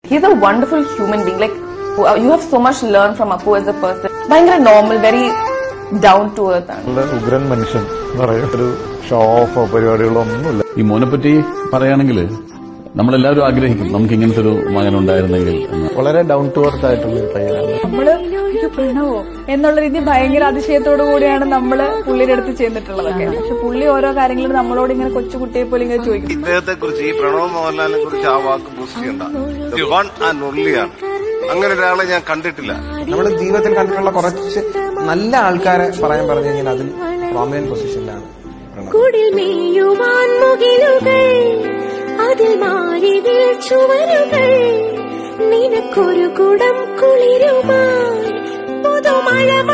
He's a wonderful human being. Like, you have so much to learn from Apu as a person. ഭയങ്കര normal, very down to earth ആണ്. നല്ല ഉഗ്രൻ മനുഷ്യൻ എന്ന് പറയും ഒരു ഷോ ഓഫോ പരിപാടികളോ ഒന്നുമില്ല ഈ മോനെ പറ്റി പറയുകയാണെങ്കിൽ നമ്മളെല്ലാവരും ആഗ്രഹിക്കും നമുക്ക് ഇങ്ങനത്തെ ഒരു മകൻ ഉണ്ടായിരുന്നെങ്കിൽ എന്ന് വളരെ ഡൗൺ ടു എർത്ത് ആയിട്ടുള്ള ഒരു പയ്യനാണ് നമ്മള് ഇത് പ്രണവോ എന്നുള്ള രീതി ഭയങ്കര അതിശയത്തോടു കൂടിയാണ് നമ്മള് പുള്ളിയുടെ അടുത്ത് ചെന്നിട്ടുള്ളതൊക്കെ പക്ഷെ പുള്ളി ഓരോ കാര്യങ്ങളും നമ്മളോട് ഇങ്ങനെ കൊച്ചുകുട്ടിയെ പോലെ ഇങ്ങനെ ചോദിക്കും ഇദ്ദേഹത്തെ കുറിച്ച് ഈ പ്രണവ് മോഹൻലാലിനെ കുറിച്ച് ആ വാക്ക് ബൂസ്റ്റ് ചെയ്യണ്ട വൺ ആൻഡ് ഒൺലിയാണ് അങ്ങനെ ഒരാളെ ഞാൻ കണ്ടിട്ടില്ല നമ്മുടെ ജീവിതത്തിൽ കണ്ടിട്ടുള്ള കുറച്ച് നല്ല ആൾക്കാരെ പറയാൻ പറഞ്ഞു കഴിഞ്ഞാൽ അതിൽ പ്രോമിനന്റ് പൊസിഷനിലാണ് പ്രണവ് കുടിൽ മേയുവാൻ മുകിലുകൾ അതിൽ മാറിവിൽ ചുവരുകൾ നിനക്കൊരു കുടം കുളിരുമായി പുതുമഴ